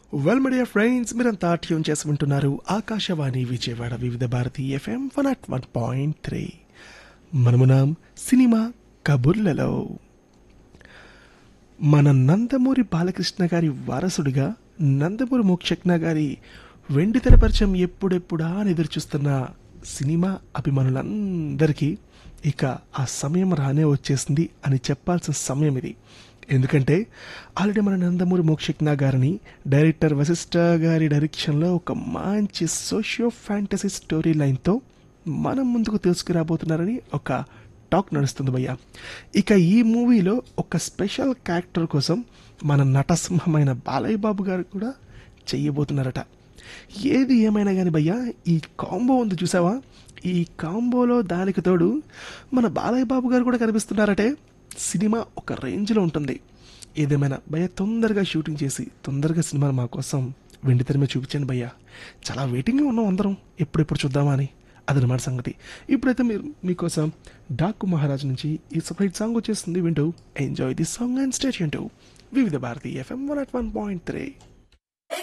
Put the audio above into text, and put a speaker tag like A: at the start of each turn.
A: well media friends మీరంతా tune చేసి వింటున్నారు Akashvani Vijayawada Vividh Bharati FM one at one point three మనమునాం సినిమా కబుర్లలో మన నందమూరి బాలకృష్ణ గారి వారసుడిగా నందమూరి మోక్షజ్ఞ గారి వెండితెర పరిచయం ఎప్పుడెప్పుడా అని ఎదురుచూస్తున్న సినిమా అభిమానులందరికీ ఇక ఆ సమయం రానే వచ్చేసింది అని చెప్పాల్సిన సమయం ఇది ఎందుకంటే ఆల్రెడీ మన నందమూరి మోక్షజ్ఞ గారిని డైరెక్టర్ వశిష్ఠ గారి డైరెక్షన్లో ఒక మంచి సోషియో ఫ్యాంటసీ స్టోరీ లైన్తో మనం ముందుకు తీసుకురాబోతున్నారని ఒక టాక్ నడుస్తుంది భయ్య ఇక ఈ మూవీలో ఒక స్పెషల్ క్యారెక్టర్ కోసం మన నటసింహమైన బాలయ్య బాబు గారు కూడా చెయ్యబోతున్నారట ఏది ఏమైనా కానీ భయ్య ఈ కాంబో ఉంది చూసావా ఈ కాంబోలో దానికి తోడు మన బాలయ్య బాబు గారు కూడా కనిపిస్తున్నారటే సినిమా ఒక రేంజ్లో ఉంటుంది ఏదేమైనా భయ్య తొందరగా షూటింగ్ చేసి తొందరగా సినిమాను మా కోసం వెండి తెర మీద చూపించండి భయ్య చాలా వెయిటింగ్గా ఉన్నాం అందరం ఎప్పుడెప్పుడు చూద్దామా అని అదనమాట సంగతి ఇప్పుడైతే మీరు మీకోసం డాకు మహారాజ్ నుంచి ఈ సపరేట్ సాంగ్ వచ్చేస్తుంది వింటూ enjoy the song and stay Vividh Bharati FM one at one point three